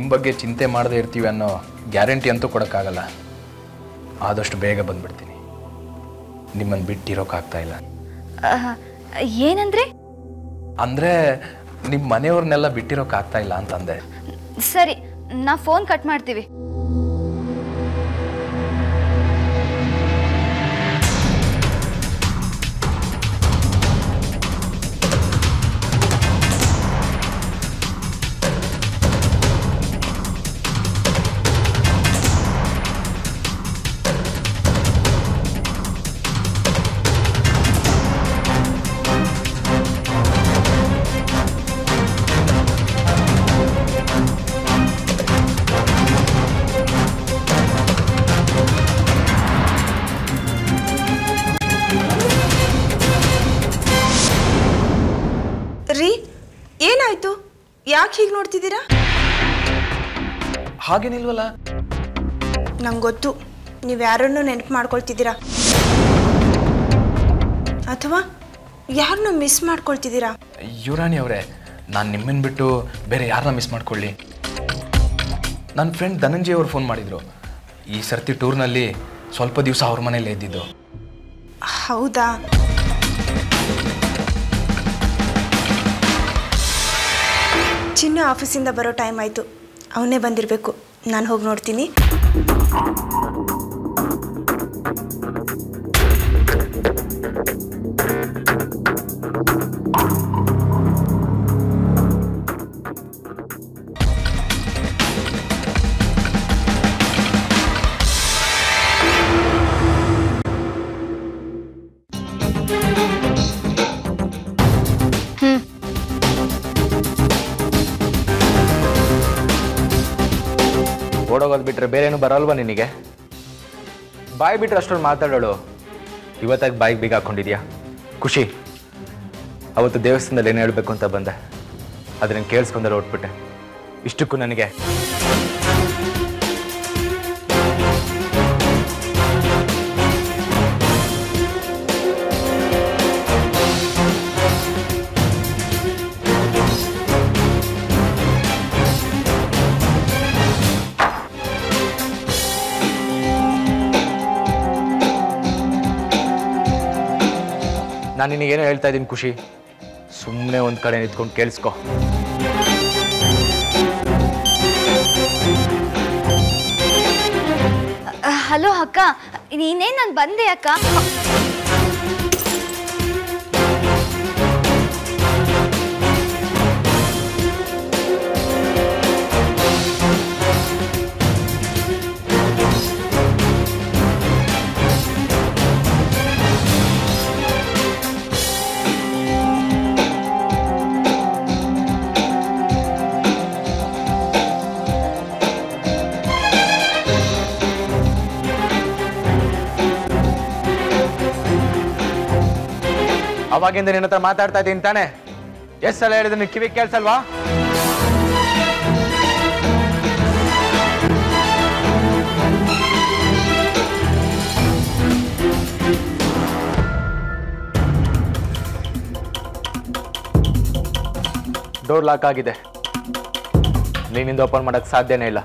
ಬಗ್ಗೆ ಚಿಂತೆ ಮಾಡದೇ ಇರ್ತೀವಿ ಅನ್ನೋ ಗ್ಯಾರಂಟಿ ಅಂತೂ ಕೊಡೋಕ್ಕಾಗಲ್ಲ ಆದಷ್ಟು ಬೇಗ ಬಂದ್ಬಿಡ್ತೀನಿ ನಿಮ್ಮನ್ನು ಬಿಟ್ಟಿರೋಕ್ಕಾಗ್ತಾ ಇಲ್ಲ ಆಹ್, ಏನಂದ್ರೆ ಅಂದರೆ ನಿಮ್ಮ ಮನೆಯವ್ರನ್ನೆಲ್ಲ ಬಿಟ್ಟಿರೋಕ್ಕಾಗ್ತಾ ಇಲ್ಲ ಅಂತಂದೆ ಸರಿ ನಾ ಫೋನ್ ಕಟ್ ಮಾಡ್ತೀವಿ ರೀ ಏನಾಯ್ತು ಯಾಕೆ ಹೀಗೆ ನೋಡ್ತಿದ್ದೀರಾ ಹಾಗೇನಿಲ್ವಲ್ಲ ನಂಗೆ ಗೊತ್ತು ನೀವು ಯಾರನ್ನೂ ನೆನಪು ಮಾಡ್ಕೊಳ್ತಿದ್ದೀರಾ ಅಥವಾ ಯಾರನ್ನೂ ಮಿಸ್ ಮಾಡ್ಕೊಳ್ತಿದ್ದೀರಾ ಯುರಾಣಿ ಅವರೇ ನಾನು ನಿಮ್ಮನ್ನು ಬಿಟ್ಟು ಬೇರೆ ಯಾರನ್ನ ಮಿಸ್ ಮಾಡ್ಕೊಳ್ಳಿ ನನ್ನ ಫ್ರೆಂಡ್ ಧನಂಜಯ್ ಅವರು ಫೋನ್ ಮಾಡಿದರು ಈ ಸರ್ತಿ ಟೂರ್ನಲ್ಲಿ ಸ್ವಲ್ಪ ದಿವಸ ಅವ್ರ ಮನೇಲಿ ಇದ್ದಿದ್ದು ಹೌದಾ ಚಿನ್ನ ಆಫೀಸಿಂದ ಬರೋ ಟೈಮ್ ಆಯಿತು ಅವನೇ ಬಂದಿರಬೇಕು ನಾನು ಹೋಗಿ ನೋಡ್ತೀನಿ ಓಡೋಗೋದು ಬಿಟ್ರೆ ಬೇರೇನು ಬರಲ್ವಾ ನಿನಗೆ ಬಾಯಿ ಬಿಟ್ರೆ ಅಷ್ಟೊಂದು ಮಾತಾಡೋಳು ಇವತ್ತಾಗಿ ಬಾಯಿಗೆ ಬೀಗ ಹಾಕೊಂಡಿದ್ಯಾ ಖುಷಿ ಅವತ್ತು ದೇವಸ್ಥಾನದಲ್ಲಿ ಏನು ಹೇಳಬೇಕು ಅಂತ ಬಂದೆ ಅದನ್ನ ಕೇಳಿಸ್ಕೊಂಡಲ್ಲಿ ಹೊಟ್ಬಿಟ್ಟೆ ಇಷ್ಟಕ್ಕೂ ನನಗೆ ನಾನು ನಿನಗೇನೋ ಹೇಳ್ತಾ ಇದ್ದೀನಿ ಖುಷಿ ಸುಮ್ಮನೆ ಒಂದು ಕಡೆ ನಿಂತ್ಕೊಂಡು ಕೇಳಿಸ್ಕೊ ಹಲೋ ಅಕ್ಕ ನೀನೇನ್ ನಾನು ಬಂದೆ ಅಕ್ಕ ಅವಾಗಿಂದ ನಿನ್ನ ಹತ್ರ ಮಾತಾಡ್ತಾ ಇದ್ದೀನಿ ತಾನೆ ಎಷ್ಟು ಸಲ ಹೇಳಿದ್ರೆ ನೀನು ಕಿವಿ ಕೇಳಿಸಲ್ವಾ ಡೋರ್ ಲಾಕ್ ಆಗಿದೆ ನೀನಿಂದ ಓಪನ್ ಮಾಡಕ್ ಸಾಧ್ಯನೇ ಇಲ್ಲ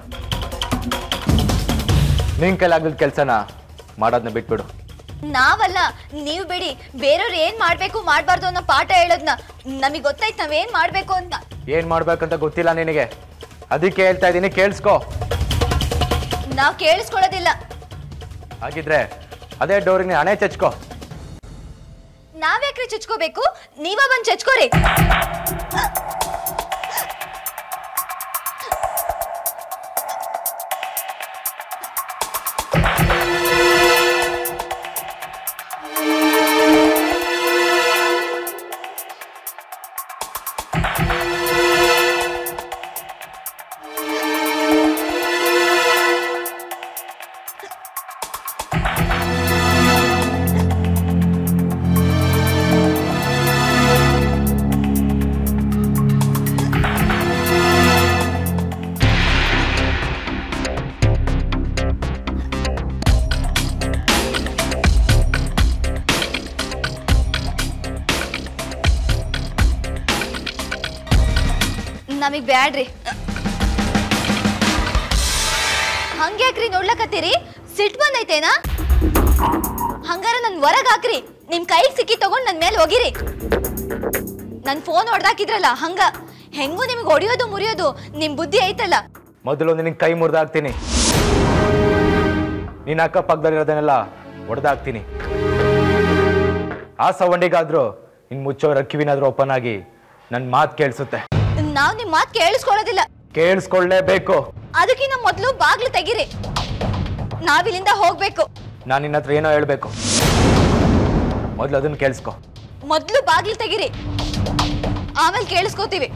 ನಿನ್ ಕೈಲಾಗದ ಕೆಲಸನ ಮಾಡೋದನ್ನ ಬಿಟ್ಬಿಡು ನಾವಲ್ಲ ನೀವು ಬಿಡಿ ಬೇರೆಯವ್ರು ಏನ್ ಮಾಡ್ಬೇಕು ಮಾಡ್ಬಾರ್ದು ಅನ್ನೋ ಪಾಠ ಹೇಳೋದ್ನ ನಮಗೆ ಗೊತ್ತಾಯ್ತು ನಾವೇನ್ ಮಾಡ್ಬೇಕು ಅಂತ ಏನ್ ಮಾಡ್ಬೇಕಂತ ಗೊತ್ತಿಲ್ಲ ನಿನಗೆ ಅದಕ್ಕೆ ಹೇಳ್ತಾ ಇದ್ದೀನಿ ಕೇಳಿಸ್ಕೊ ನಾವ್ ಕೇಳಿಸ್ಕೊಳ್ಳೋದಿಲ್ಲ ಹಾಗಿದ್ರೆ ಅದೇ ಡೋರಿಗೆ ಹಣೆ ಚಚ್ಕೋ ನಾವ್ಯಾಕ್ರಿ ಚಚ್ಕೋಬೇಕು ನೀವ ಬಂದ್ ಚಚ್ಕೋರಿ ನಮಗ್ ಬ್ಯಾಡ್ರಿ ಹಂಗ್ಯಾಕ್ರಿ ನೋಡ್ಲಕತ್ತೀರಿ ಸಿಟ್ ಬಂದೈತೇನಾ ಹಂಗಾರ ನನ್ ಹೊರಗ್ ಹಾಕ್ರಿ ನಿಮ್ ಕೈಗೆ ಸಿಕ್ಕಿ ತಗೊಂಡ್ ನನ್ ಮೇಲೆ ಹೋಗಿರಿ ನನ್ ಫೋನ್ ಹೊಡ್ದಾಕಿದ್ರಲ್ಲ ಹಂಗ ಹೆಂಗೂ ನಿಮ್ಗೆ ಹೊಡಿಯೋದು ಮುರಿಯೋದು ನಿಮ್ ಬುದ್ಧಿ ಐತಲ್ಲ ಮೊದಲು ನಿನಗೆ ಕೈ ಮುರಿದಾಕ್ತೀನಿ ನಿನ್ನ ಅಕ್ಕಪಕ್ಕದಲ್ಲಿರೋದನ್ನೆಲ್ಲ ಹೊಡೆದಾಕ್ತೀನಿ ಆ ಸವಂಡಿಗಾದ್ರೂ ನಿನ್ ಮುಚ್ಚೋರ ಕಿವಿನಾದ್ರೂ ಓಪನ್ ಆಗಿ ನನ್ನ ಮಾತು ಕೇಳಿಸುತ್ತೆ ನಾವ್ ನಿಮ್ ಮಾತ್ ಕೇಳಿಸ್ಕೊಳ್ಳೋದಿಲ್ಲ ಕೇಳಿಸ್ಕೊಳ್ಳೇಬೇಕು ಅದಕ್ಕಿಂತ ಮೊದ್ಲು ಬಾಗ್ಲು ತೆಗೀರಿ ನಾವಿಲ್ಲಿಂದ ಹೋಗ್ಬೇಕು ನಾನು ನಿನ್ನ ಹತ್ರ ಏನೋ ಹೇಳ್ಬೇಕು ಮೊದಲು ಅದನ್ನ ಕೇಳಿಸ್ಕೊ ಮೊದ್ಲು ಬಾಗ್ಲು ತೆಗೀರಿ ಆಮೇಲೆ ಕೇಳಿಸ್ಕೋತೀವಿ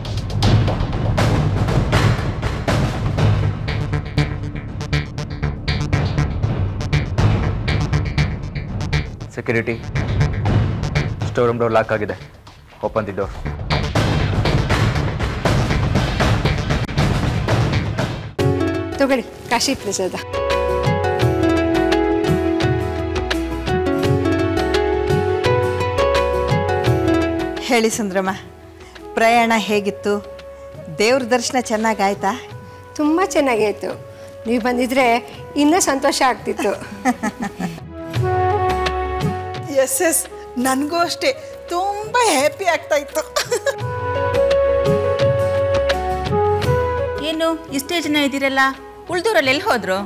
security store room door lock ಆಗಿದೆ ಓಪನ್ ದಿ ಡೋರ್ ತಗೊಳ್ಳಿ ಕಾಶಿ ಪ್ರಸಾದ ಹೇಳಿ ಸುಂದ್ರಮ್ಮ ಪ್ರಯಾಣ ಹೇಗಿತ್ತು ದೇವ್ರ ದರ್ಶನ ಚೆನ್ನಾಗಾಯ್ತಾ ತುಂಬ ಚೆನ್ನಾಗಾಯ್ತು ನೀವು ಬಂದಿದ್ರೆ ಇನ್ನೂ ಸಂತೋಷ ಆಗ್ತಿತ್ತು ಎಸ್ ಎಸ್ ನನಗೂ ಅಷ್ಟೇ ತುಂಬ ಹ್ಯಾಪಿ ಆಗ್ತಾ ಇತ್ತು ಏನು ಇಷ್ಟೇ ಜನ ಇದ್ದೀರಲ್ಲ ಉಳ್ದೂರಲ್ಲಿ ಎಲ್ಲಿ ಹೋದ್ರು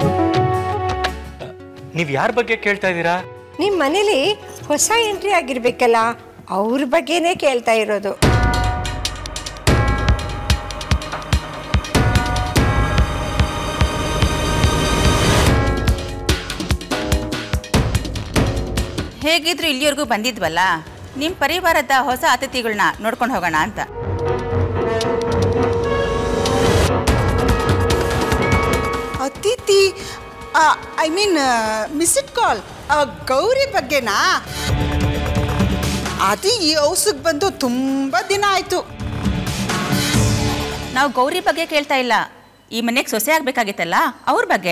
ನೀವು ಯಾರ ಬಗ್ಗೆ ಕೇಳ್ತಾ ಇದ್ದೀರಾ ನಿಮ್ಮ ಮನೇಲಿ ಹೊಸ ಎಂಟ್ರಿ ಆಗಿರ್ಬೇಕಲ್ಲ ಅವ್ರ ಬಗ್ಗೆನೇ ಕೇಳ್ತಾ ಇರೋದು ಹೇಗಿದ್ರು ಇಲ್ಲಿವರೆಗೂ ಬಂದಿದ್ವಲ್ಲ ನಿಮ್ಮ ಪರಿವಾರದ ಹೊಸ ಅತಿಥಿಗಳನ್ನ ನೋಡ್ಕೊಂಡು ಹೋಗೋಣ ಅಂತ Athithi I mean missed call Gauri ಬಗ್ಗೆನಾ ಅದು ಈ ಔಸಗ್ ಬಂದು ತುಂಬ ದಿನ ಆಯಿತು ನಾವು ಗೌರಿ ಬಗ್ಗೆ ಕೇಳ್ತಾ ಇಲ್ಲ ಈ ಮನೆಗೆ ಸೊಸೆ ಆಗ್ಬೇಕಾಗಿತ್ತಲ್ಲ ಅವ್ರ ಬಗ್ಗೆ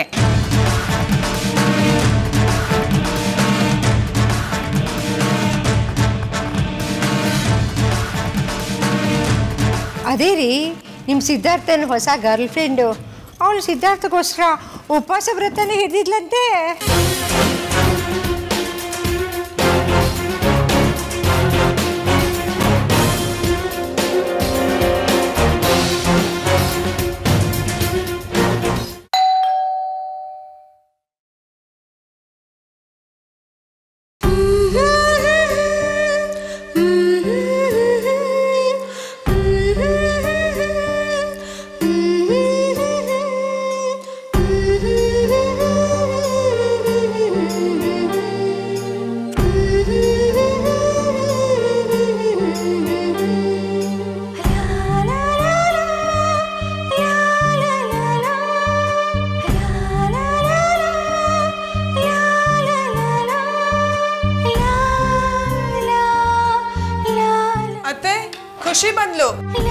ಅದೇ ರೀ ನಿಮ್ಮ ಸಿದ್ಧಾರ್ಥನ ಹೊಸ ಗರ್ಲ್ ಫ್ರೆಂಡು ಅವಳು ಸಿದ್ಧಾರ್ಥಗೋಸ್ಕರ ಉಪವಾಸ ವ್ರತನೇ ಹಿಡಿದಿದ್ಲಂತೆ ಅತ್ತೆ ಖುಷಿ ಬಂದ್ಲು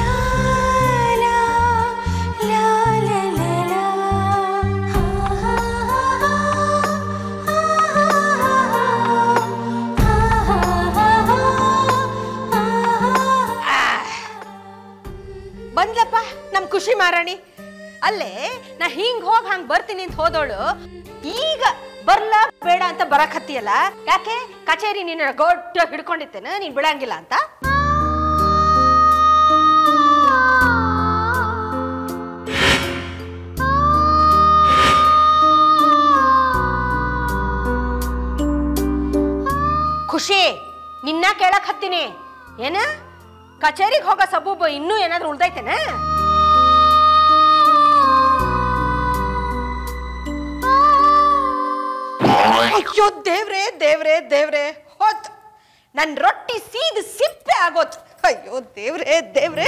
ಬಂದ್ಲಪ್ಪ ನಮ್ ಖುಷಿ ಮಾರಾಣಿ ಅಲ್ಲೇ ನಾ ಹಿಂಗ್ ಹೋಗ್ ಹಂಗ್ ಬರ್ತೀನಿ ಅಂತ ಹೋದೋಳು ಈಗ ಬರ್ಲಾ ಬೇಡ ಅಂತ ಬರಕ್ ಹತ್ತಿಯಲ್ಲ ಯಾಕೆ ಕಚೇರಿ ನಿನ್ನ ಗೊಡ್ಡ ಹಿಡ್ಕೊಂಡಿತ್ತೇನ ನೀನ್ ಬಿಡಂಗಿಲ್ಲ ಅಂತ ಖುಷಿ ನಿನ್ನ ಕೇಳಕ್ ಹತ್ತೀನಿ ಏನ ಕಚೇರಿಗೆ ಹೋಗೋ ಸಬೂಬು ಇನ್ನೂ ಏನಾದ್ರೂ ಉಳ್ದೈತೇನ ಅಯ್ಯೋ ದೇವ್ರೆ ದೇವ್ರೆ ದೇವ್ರೆ ಹೋತ್ ನನ್ ರೊಟ್ಟಿ ಸೀದ್ ಸಿಪ್ಪೆ ಆಗೋತ್ ಅಯ್ಯೋ ದೇವ್ರೆ ದೇವ್ರೆ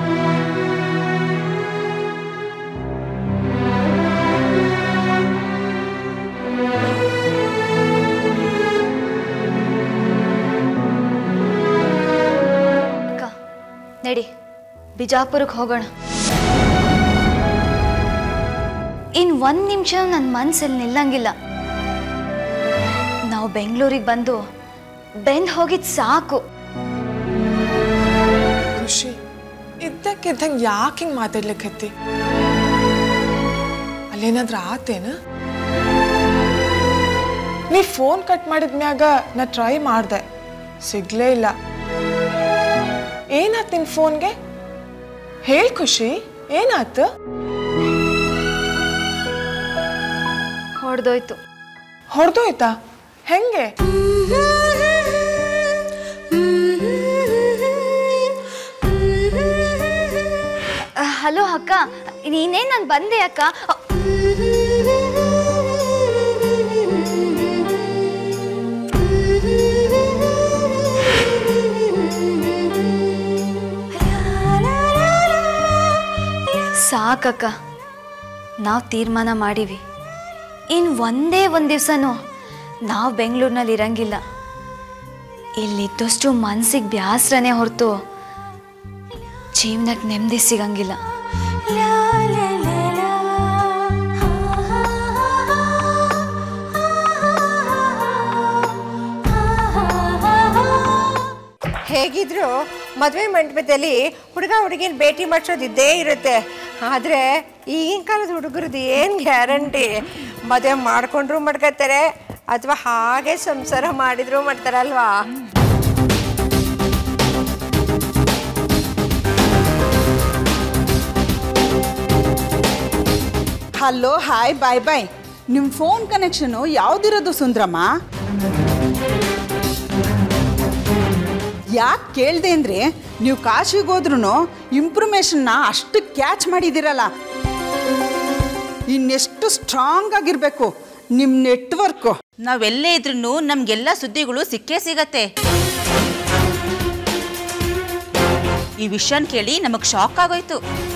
ಅಕ್ಕ ನಡಿ ಬಿಜಾಪುರಕ್ಕೆ ಹೋಗೋಣ ಇನ್ ಒಂದ್ ನಿಮಿಷ ನನ್ನ ಮನ್ಸಲ್ಲಿ ನಿಲ್ಲಂಗಿಲ್ಲ ನಾವು ಬೆಂಗಳೂರಿಗೆ ಬಂದು ಬೆಂದ್ ಹೋಗಿದ್ ಸಾಕು ಖುಷಿ ಇದ್ದಕ್ಕಿದ್ದಂಗೆ ಯಾಕೆ ಹಿಂಗೆ ಮಾತಾಡ್ಲಿಕ್ಕತ್ತಿ ಅಲ್ಲೇನಾದ್ರೂ ಆತೇನ ನೀ ಫೋನ್ ಕಟ್ ಮಾಡಿದ್ಮ್ಯಾಗ ನಾ ಟ್ರೈ ಮಾಡ್ದೆ ಸಿಗ್ಲೇ ಇಲ್ಲ ಏನಾತ್ ನಿನ್ ಫೋನ್ಗೆ ಹೇಳ್ ಖುಷಿ ಏನಾತು ಹೊಡೆದೋಯ್ತು ಹೊಡೆದೋಯ್ತಾ ಹೆಂಗೆ ಹಲೋ ಅಕ್ಕ ನೀನೇನ್ ನಾನು ಬಂದೆ ಅಕ್ಕ ಸಾಕಕ್ಕ ನಾವು ತೀರ್ಮಾನ ಮಾಡೀವಿ ಇನ್ನು ಒಂದೇ ಒಂದು ದಿವಸನೂ ನಾವು ಬೆಂಗಳೂರಿನಲ್ಲಿ ಇರಂಗಿಲ್ಲ ಇಲ್ಲಿದ್ದಷ್ಟು ಮನ್ಸಿಗೆ ಬ್ಯಾಸ್ರನೇ ಹೊರತು ಜೀವನಕ್ಕೆ ನೆಮ್ಮದಿ ಸಿಗಂಗಿಲ್ಲ ಹೇಗಿದ್ರು ಮದುವೆ ಮಂಟಪದಲ್ಲಿ ಹುಡುಗ ಹುಡುಗಿನ ಭೇಟಿ ಮಾಡಿಸೋದು ಇದ್ದೇ ಇರುತ್ತೆ ಆದರೆ ಈಗಿನ ಕಾಲದ ಹುಡುಗರದ್ದು ಏನು ಗ್ಯಾರಂಟಿ ಮದುವೆ ಮಾಡ್ಕೊಂಡ್ರು ಮಾಡ್ಕೊತಾರೆ ಅಥವಾ ಹಾಗೆ ಸಂಸಾರ ಮಾಡಿದ್ರು ಮಾಡ್ತಾರಲ್ವಾ ಹಲೋ ಹಾಯ್ ಬಾಯ್ ಬಾಯ್ ನಿಮ್ಮ ಫೋನ್ ಕನೆಕ್ಷನು ಯಾವ್ದಿರೋದು ಸುಂದ್ರಮ್ಮ ಯಾಕೆ ಕೇಳ್ದೆ ಅಂದರೆ ನೀವು ಕಾಶಿಗೆ ಹೋದ್ರೂ ಇಂಪ್ರೂಮೇಷನ್ನ ಅಷ್ಟು ಕ್ಯಾಚ್ ಮಾಡಿದ್ದೀರಲ್ಲ ಇನ್ನೆಷ್ಟು ಸ್ಟ್ರಾಂಗ್ ಆಗಿರಬೇಕು ನಿಮ್ಮ ನೆಟ್ವರ್ಕು ನಾವೆಲ್ಲೇ ಇದ್ರೂ ನಮ್ಗೆಲ್ಲ ಸುದ್ದಿಗಳು ಸಿಕ್ಕೇ ಸಿಗತ್ತೆ ಈ ವಿಷಯನ ಕೇಳಿ ನಮಗ್ ಶಾಕ್ ಆಗೋಯ್ತು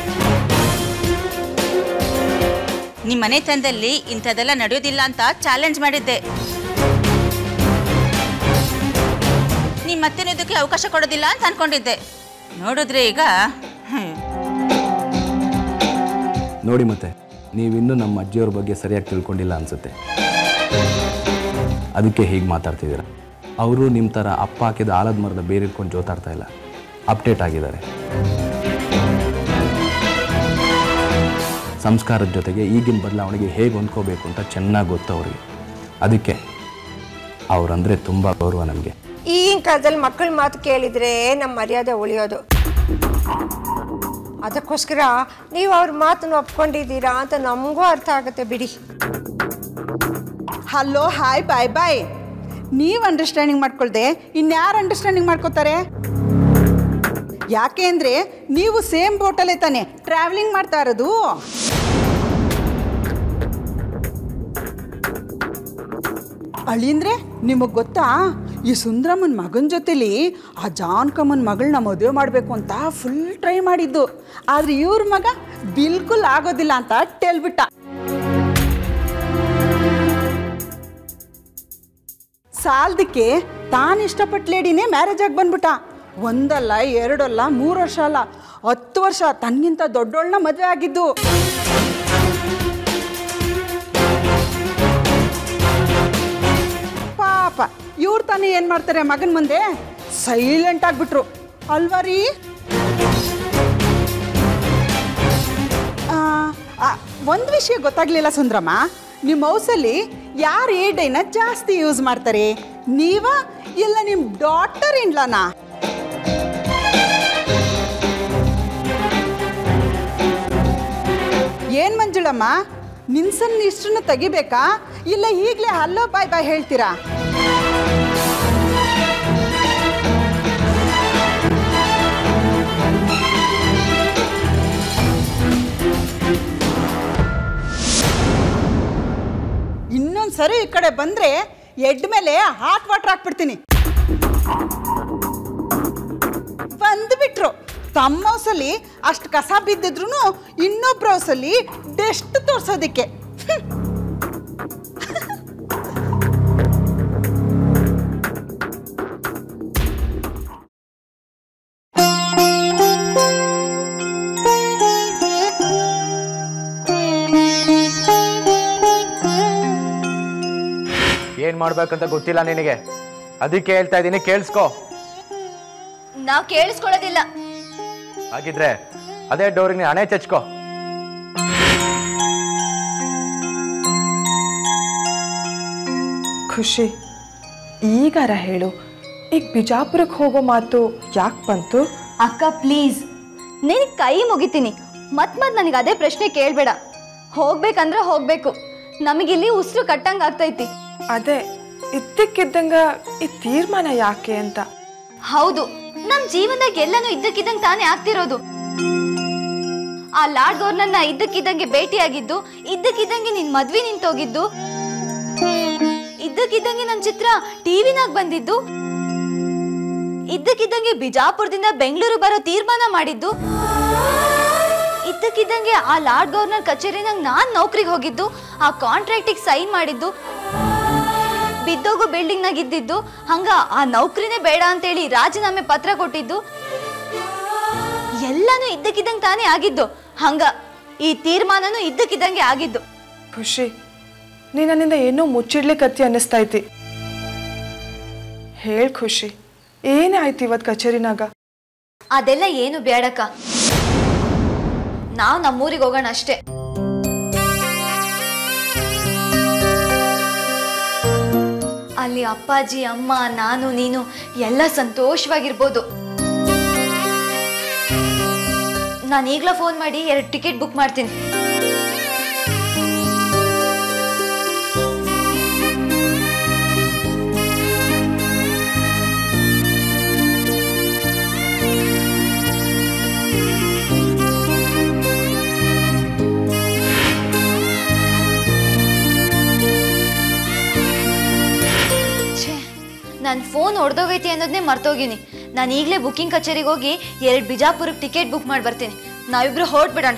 ನಿಮ್ಮ ಮನೆತನದಲ್ಲಿ ಇಂಥದ್ದೆಲ್ಲ ನಡೆಯೋದಿಲ್ಲ ಅಂತ ಚಾಲೆಂಜ್ ಮಾಡಿದ್ದೆ ನೀ ಮತ್ತೇನು ಇದಕ್ಕೆ ಅವಕಾಶ ಕೊಡೋದಿಲ್ಲ ಅಂತ ಅನ್ಕೊಂಡಿದ್ದೆ ನೋಡಿದ್ರೆ ಈಗ ಹ್ಮ್. ನೋಡಿ ಮತ್ತೆ ನೀವಿನ್ನೂ ನಮ್ಮ ಅಜ್ಜಿಯವ್ರ ಬಗ್ಗೆ ಸರಿಯಾಗಿ ತಿಳ್ಕೊಂಡಿಲ್ಲ ಅನ್ಸುತ್ತೆ ಅದಕ್ಕೆ ಹೀಗೆ ಮಾತಾಡ್ತಿದ್ದೀರ ಅವರು ನಿಮ್ಮ ಥರ ಅಪ್ಪ ಹಾಕಿದ ಆಲದ ಮರದ ಬೇರೆ ಇಟ್ಕೊಂಡು ಜೋತಾಡ್ತಾ ಇಲ್ಲ ಅಪ್ಡೇಟ್ ಆಗಿದ್ದಾರೆ ಸಂಸ್ಕಾರದ ಜೊತೆಗೆ ಈಗಿನ ಬದಲಾವಣೆಗೆ ಹೇಗೆ ಹೊಂದ್ಕೋಬೇಕು ಅಂತ ಚೆನ್ನಾಗಿ ಗೊತ್ತು ಅವರಿಗೆ ಅದಕ್ಕೆ ಅವರಂದರೆ ತುಂಬ ಗೌರವ ನಮಗೆ ಈಗಿನ ಕಾಲದಲ್ಲಿ ಮಕ್ಕಳ ಮಾತು ಕೇಳಿದ್ರೆ ನಮ್ಮ ಮರ್ಯಾದೆ ಉಳಿಯೋದು ಅದಕ್ಕೋಸ್ಕರ ನೀವು ಅವ್ರ ಮಾತನ್ನು ಒಪ್ಕೊಂಡಿದ್ದೀರಾ ಅಂತ ನಮಗೂ ಅರ್ಥ ಆಗುತ್ತೆ ಬಿಡಿ ಹಲೋ ಹಾಯ್ ಬಾಯ್ ಬಾಯ್ ನೀವು ಅಂಡರ್ಸ್ಟ್ಯಾಂಡಿಂಗ್ ಮಾಡ್ಕೊಳ್ದೆ ಇನ್ಯಾರು ಅಂಡರ್ಸ್ಟ್ಯಾಂಡಿಂಗ್ ಮಾಡ್ಕೋತಾರೆ ಯಾಕೆ ಅಂದರೆ ನೀವು ಸೇಮ್ ಬೋಟಲ್ಲೇ ತಾನೆ ಟ್ರಾವೆಲಿಂಗ್ ಮಾಡ್ತಾ ಇರೋದು ಅಳಿಂದ್ರೆ ನಿಮಗೆ ಗೊತ್ತಾ ಈ ಸುಂದ್ರಮ್ಮನ ಮಗನ ಜೊತೆಲಿ ಆ ಜಾನ್ಕಮ್ಮನ ಮಗಳನ್ನ ಮದುವೆ ಮಾಡಬೇಕು ಅಂತ ಫುಲ್ ಟ್ರೈ ಮಾಡಿದ್ದು ಆದರೆ ಇವ್ರ ಮಗ ಬಿಲ್ಕುಲ್ ಆಗೋದಿಲ್ಲ ಅಂತ ಟೇಲ್ಬಿಟ್ಟ ಸಾಲದಕ್ಕೆ ತಾನು ಇಷ್ಟಪಟ್ಟ ಲೇಡಿನೇ ಮ್ಯಾರೇಜ್ ಆಗಿ ಬಂದ್ಬಿಟ್ಟ ಒಂದಲ್ಲ ಎರಡಲ್ಲ ಮೂರು ವರ್ಷ ಅಲ್ಲ ಹತ್ತು ವರ್ಷ ತನ್ಗಿಂತ ದೊಡ್ಡೋಳನ್ನ ಮದುವೆ ಆಗಿದ್ದು ಪಾಪ ಇವ್ರು ತಾನೇ ಏನು ಮಾಡ್ತಾರೆ ಮಗನ ಮುಂದೆ ಸೈಲೆಂಟ್ ಆಗಿಬಿಟ್ರು ಅಲ್ವಾ ರೀ ಒಂದು ವಿಷಯ ಗೊತ್ತಾಗ್ಲಿಲ್ಲ ಸುಂದ್ರಮ್ಮ ನಿಮ್ಮ ಹೌಸಲ್ಲಿ ಯಾರು ಏ ಡೈನ ಜಾಸ್ತಿ ಯೂಸ್ ಮಾಡ್ತಾರೆ ನೀವ ಇಲ್ಲ ನಿಮ್ಮ ಡಾಟರ್ ಇನ್ಲಾನಾ ಏನ್ ಮಂಜುಳಮ್ಮ ನಿನ್ಸನ್ ಇಷ್ಟನ್ನ ತೆಗಿಬೇಕಾ ಇಲ್ಲ ಈಗಲೇ ಹಲ್ಲೋ ಬಾಯ್ ಬಾಯ್ ಹೇಳ್ತೀರಾ ಇನ್ನೊಂದು ಸರಿ ಈ ಕಡೆ ಬಂದ್ರೆ ಎಡ್ ಮೇಲೆ ಹಾಟ್ ವಾಟರ್ ಹಾಕ್ಬಿಡ್ತೀನಿ ಬಂದ್ಬಿಟ್ರು ತಮ್ಮ ಹೌಸಲ್ಲಿ ಅಷ್ಟು ಕಸ ಬಿದ್ದಿದ್ರು ಇನ್ನೊಬ್ರ ಹೌಸಲ್ಲಿ ಡೆಸ್ಟ್ ತೋರ್ಸೋದಿಕ್ಕೆ ಹ್ಮ್. ಏನು ಮಾಡ್ಬೇಕಂತ ಗೊತ್ತಿಲ್ಲ ನಿನಗೆ ಅದಕ್ಕೆ ಹೇಳ್ತಾ ಇದ್ದೀನಿ ಕೇಳಿಸ್ಕೊ ನಾವು ಕೇಳಿಸ್ಕೊಳ್ಳೋದಿಲ್ಲ ಹಾಗಿದ್ರೆ ಅದೇ ಡೋರಿಗೆ ನೀನು ಹಣೆ ಚಚ್ಕೋ ಖುಷಿ ಈಗಾರ ಹೇಳು ಈಗ ಬಿಜಾಪುರಕ್ಕೆ ಹೋಗೋ ಮಾತು ಯಾಕೆ ಬಂತು ಅಕ್ಕ ಪ್ಲೀಸ್ ನಿನ್ ಕೈ ಮುಗಿತೀನಿ ಮತ್ ಮತ್ ನನಗೆ ಅದೇ ಪ್ರಶ್ನೆ ಕೇಳಬೇಡ ಹೋಗ್ಬೇಕಂದ್ರೆ ಹೋಗ್ಬೇಕು ನಮಗಿಲ್ಲಿ ಉಸಿರು ಕಟ್ಟಂಗ್ ಆಗ್ತೈತಿ ಅದೇ ಇದ್ದಕ್ಕಿದ್ದಂಗ ಈ ತೀರ್ಮಾನ ಯಾಕೆ ಅಂತ ಹೌದು ನಮ್ ಜೀವನದಾಗ ಎಲ್ಲಾನು ಇದ್ದಕ್ಕಿದ್ದಂಗೆ ತಾನೇ ಆಗ್ತಿರೋದು ಆ ಲಾರ್ಡ್ ಗವರ್ನರ್ನ ಇದ್ದಕ್ಕಿದ್ದಂಗೆ ಭೇಟಿಯಾಗಿದ್ದು ಇದ್ದಕ್ಕಿದ್ದಂಗೆ ನಿನ್ ಮದ್ವಿ ನಿಂತೋಗಿದ್ದು ಇದ್ದಕ್ಕಿದ್ದಂಗೆ ನನ್ ಚಿತ್ರ ಟಿವಿನಾಗ ಬಂದಿದ್ದು ಇದ್ದಕ್ಕಿದ್ದಂಗೆ ಬಿಜಾಪುರದಿಂದ ಬೆಂಗಳೂರು ಬರೋ ತೀರ್ಮಾನ ಮಾಡಿದ್ದು ಇದ್ದಕ್ಕಿದ್ದಂಗೆ ಆ ಲಾರ್ಡ್ ಗವರ್ನರ್ ಕಚೇರಿನಾಗ ನಾನ್ ನೌಕರಿಗೆ ಹೋಗಿದ್ದು ಆ ಕಾಂಟ್ರಾಕ್ಟಿಗೆ ಸೈನ್ ಮಾಡಿದ್ದು ಬಿದ್ದೋಗೋ ಬಿಲ್ಡಿಂಗ್ನಾಗ ಇದ್ದಿದ್ದು ಹಂಗ ಆ ನೌಕರಿನೇ ಬೇಡ ಅಂತೇಳಿ ರಾಜೀನಾಮೆ ಪತ್ರ ಕೊಟ್ಟಿದ್ದು ಎಲ್ಲಾನು ಇದ್ದಕ್ಕಿದ್ದಂಗೆ ತಾನೇ ಆಗಿದ್ದು ಹಂಗ ಈ ತೀರ್ಮಾನನೂ ಇದ್ದಕ್ಕಿದ್ದಂಗೆ ಆಗಿದ್ದು ಖುಷಿ ನೀ ನನ್ನಿಂದ ಏನೋ ಮುಚ್ಚಿಡ್ಲಿಕ್ಕತ್ತಿ ಅನ್ನಿಸ್ತೈತಿ ಹೇಳ್ ಖುಷಿ ಏನೇ ಆಯ್ತು ಇವತ್ತು ಕಚೇರಿನಾಗ ಅದೆಲ್ಲ ಏನು ಬೇಡಕ್ಕ ನಾವ್ ನಮ್ಮೂರಿಗೆ ಹೋಗೋಣ ಅಷ್ಟೇ ಅಲ್ಲಿ ಅಪ್ಪಾಜಿ ಅಮ್ಮ ನಾನು ನೀನು ಎಲ್ಲ ಸಂತೋಷವಾಗಿರ್ಬೋದು ನಾನು ಈಗಲೇ ಫೋನ್ ಮಾಡಿ ಎರಡು ಟಿಕೆಟ್ ಬುಕ್ ಮಾಡ್ತೀನಿ ಛೇ ನನ್ನ ಫೋನ್ ಹೊಡೆದೋಗೈತಿ ಅನ್ನೋದನ್ನೇ ಮರ್ತೋಗಿನಿ ನಾನು ಈಗಲೇ ಬುಕ್ಕಿಂಗ್ ಕಚೇರಿಗೆ ಹೋಗಿ ಎರಡು ಬಿಜಾಪುರಕ್ಕೆ ಟಿಕೆಟ್ ಬುಕ್ ಮಾಡಿ ಬರ್ತೀನಿ ನಾವಿಬ್ರು ಹೊರಟ್ಬಿಡೋಣ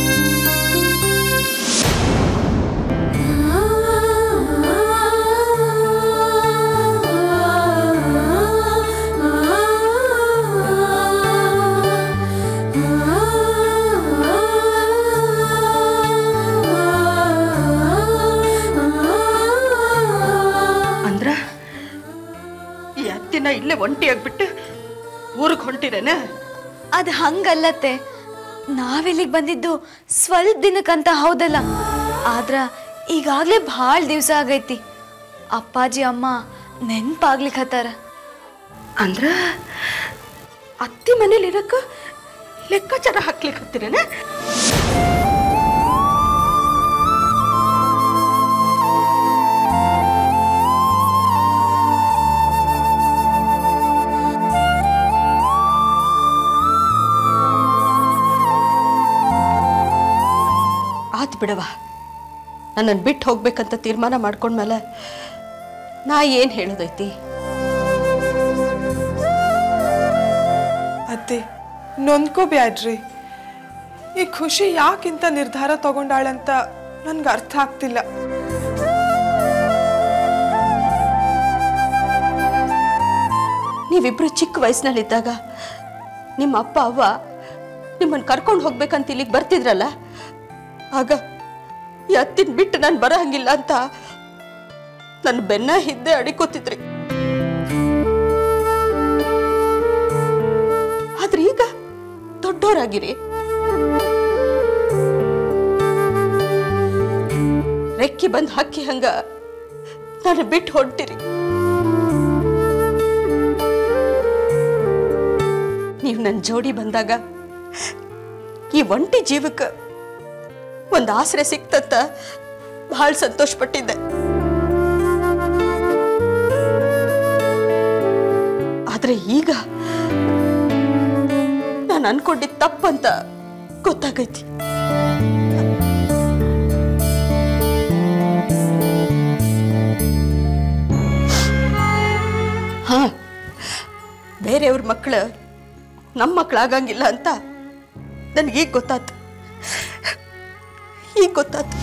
ಅಂದ್ರ ಈ ಅತ್ತಿನ ಇಲ್ಲೇ ಒಂಟಿ ಆಗ್ಬಿಟ್ಟು ಊರಿಗೆ ಹೊಂಟಿರೇನ ಅದು ಹಂಗಲ್ಲತ್ತೆ ನಾವಿಲ್ಲಿಗೆ ಬಂದಿದ್ದು ಸ್ವಲ್ಪ ದಿನಕ್ಕಂತ ಹೌದಲ್ಲ ಆದ್ರ ಈಗಾಗಲೇ ಭಾಳ ದಿವಸ ಆಗೈತಿ ಅಪ್ಪಾಜಿ ಅಮ್ಮ ನೆನ್ಪಾಗ್ಲಿಕ್ಕೆ ಹತ್ತಾರ ಅಂದ್ರ ಅತ್ತಿ ಮನೇಲಿ ಇರಕ್ಕ ಲೆಕ್ಕಾಚಾರ ಹಾಕ್ಲಿಕ್ಕೆ ಹತ್ತಿರೇನ ಆತ್ ಬಿಡವ ನನ್ನನ್ನು ಬಿಟ್ಟು ಹೋಗ್ಬೇಕಂತ ತೀರ್ಮಾನ ಮಾಡ್ಕೊಂಡ್ಮೇಲೆ ನಾ ಏನು ಹೇಳೋದೈತಿ ಅತ್ತೆ ನೊಂದ್ಕೋಬ್ಯಾಡ್ರಿ ಈ ಖುಷಿ ಯಾಕಿಂತ ನಿರ್ಧಾರ ತಗೊಂಡಾಳಂತ ನನ್ಗೆ ಅರ್ಥ ಆಗ್ತಿಲ್ಲ ನೀವಿಬ್ರು ಚಿಕ್ಕ ವಯಸ್ಸಿನಲ್ಲಿದ್ದಾಗ ನಿಮ್ಮ ಅಪ್ಪ ಅವ್ವ ನಿಮ್ಮನ್ನು ಕರ್ಕೊಂಡು ಹೋಗ್ಬೇಕಂತ ಇಲ್ಲಿಗೆ ಬರ್ತಿದ್ರಲ್ಲ ಆಗ ಈ ಅತ್ತಿನ ಬಿಟ್ಟು ನಾನು ಬರೋ ಹಂಗಿಲ್ಲ ಅಂತ ನನ್ನ ಬೆನ್ನ ಹಿಂದೆ ಅಡಿಕೋತಿದ್ರಿ ಆದ್ರೆ ಈಗ ದೊಡ್ಡೋರಾಗಿರಿ ರೆಕ್ಕಿ ಬಂದು ಹಕ್ಕಿ ಹಂಗ ನಾನು ಬಿಟ್ಟು ಹೊಂಟಿರಿ ನೀವು ನನ್ನ ಜೋಡಿ ಬಂದಾಗ ಈ ಒಂಟಿ ಜೀವಕ್ಕೆ ಒಂದು ಆಸರೆ ಸಿಕ್ತತ್ತ ಬಹಳ ಸಂತೋಷ ಪಟ್ಟಿದ್ದೆ ಆದ್ರೆ ಈಗ ನಾನು ಅನ್ಕೊಂಡಿದ್ದು ತಪ್ಪಂತ ಗೊತ್ತಾಗೈತಿ ಹಾ ಬೇರೆಯವ್ರ ಮಕ್ಕಳು ನಮ್ಮ ಮಕ್ಕಳಾಗಂಗಿಲ್ಲ ಅಂತ ನನಗೀಗ ಗೊತ್ತಾತು ಈಗ ಗೊತ್ತಾತು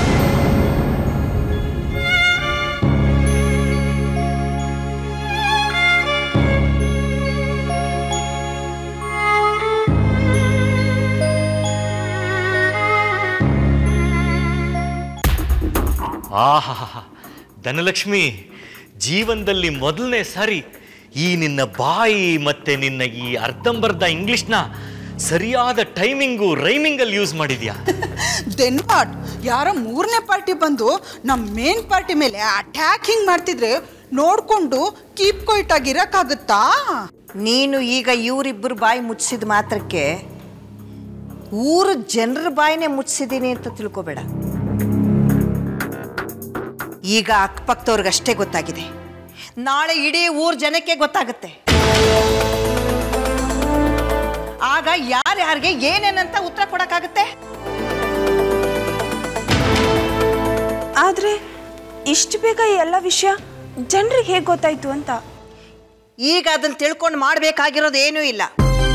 ಆಹಾ ಧನಲಕ್ಷ್ಮಿ ಜೀವನದಲ್ಲಿ ಮೊದಲನೇ ಸಾರಿ ಈ ನಿನ್ನ ಬಾಯಿ ಮತ್ತೆ ನಿನ್ನ ಈ ಅರ್ಧಂಬರ್ಧ ಇಂಗ್ಲಿಷ್ನ ಸರಿಯಾದ ಟೈಮಿಂಗು ರೈಮಿಂಗಲ್ಲಿ ಯೂಸ್ ಮಾಡಿದ್ಯಾ ದೆನ್ ವಾಟ್ ಯಾರೋ ಮೂರನೇ ಪಾರ್ಟಿ ಬಂದು ನಮ್ಮ ಮೇನ್ ಪಾರ್ಟಿ ಮೇಲೆ ಅಟ್ಯಾಕ್ ಹಿಂಗೆ ಮಾಡ್ತಿದ್ರೆ ನೋಡಿಕೊಂಡು ಕೀಪ್ ಕೊಯ್ಟಾಗಿ ಇರೋಕ್ಕಾಗುತ್ತಾ ನೀನು ಈಗ ಇವರಿಬ್ಬರು ಬಾಯಿ ಮುಚ್ಚಿದ ಮಾತ್ರಕ್ಕೆ ಊರು ಜನರ ಬಾಯಿನೇ ಮುಚ್ಚಿದ್ದೀನಿ ಅಂತ ತಿಳ್ಕೊಬೇಡ ಈಗ ಅಕ್ಕಪಕ್ಕದವ್ರಿಗಷ್ಟೇ ಗೊತ್ತಾಗಿದೆ ನಾಳೆ ಇಡೀ ಊರ್ ಜನಕ್ಕೆ ಗೊತ್ತಾಗುತ್ತೆ ಆಗ ಯಾರ್ಯಾರಿಗೆ ಏನೇನಂತ ಉತ್ತರ ಕೊಡಕ್ಕಾಗುತ್ತೆ ಆದರೆ ಇಷ್ಟು ಬೇಗ ಈ ಎಲ್ಲ ವಿಷಯ ಜನರಿಗೆ ಹೇಗೆ ಗೊತ್ತಾಯ್ತು ಅಂತ ಈಗ ಅದನ್ನ ತಿಳ್ಕೊಂಡು ಮಾಡಬೇಕಾಗಿರೋದು ಏನೂ ಇಲ್ಲ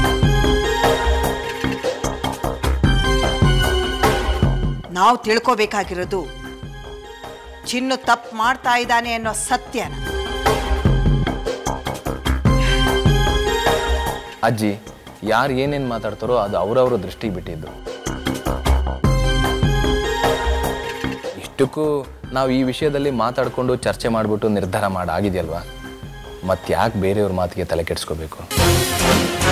ನಾವು ತಿಳ್ಕೋಬೇಕಾಗಿರೋದು ಚಿನ್ನು ತಪ್ಪು ಮಾಡ್ತಾ ಇದ್ದಾನೆ ಅನ್ನೋ ಸತ್ಯನ ಅಜ್ಜಿ ಯಾರು ಏನೇನು ಮಾತಾಡ್ತಾರೋ ಅದು ಅವರವ್ರ ದೃಷ್ಟಿಗೆ ಬಿಟ್ಟಿದ್ದು ಇಷ್ಟಕ್ಕೂ ನಾವು ಈ ವಿಷಯದಲ್ಲಿ ಮಾತಾಡಿಕೊಂಡು ಚರ್ಚೆ ಮಾಡಿಬಿಟ್ಟು ನಿರ್ಧಾರ ಮಾಡಾಗಿದೆಯಲ್ವಾ ಮತ್ತೆ ಯಾಕೆ ಬೇರೆಯವ್ರ ಮಾತಿಗೆ ತಲೆ ಕೆಡಿಸ್ಕೋಬೇಕು